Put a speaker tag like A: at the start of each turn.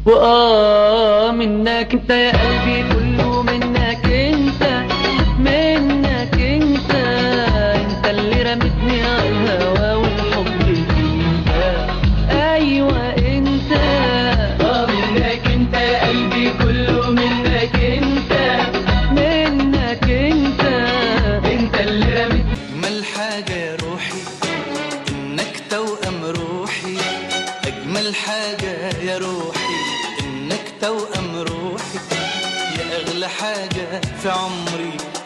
A: وآه منك انت يا قلبي كله منك انت منك انت انت اللي رمتني على الهوا والحب فيك ايوه انت
B: اه منك انت يا قلبي كله منك انت
A: منك انت
B: انت اللي رميت
C: أجمل حاجة يا روحي إنك توأم روحي أجمل حاجة يا روحي إنك توأم روحي يا أغلى حاجة في عمري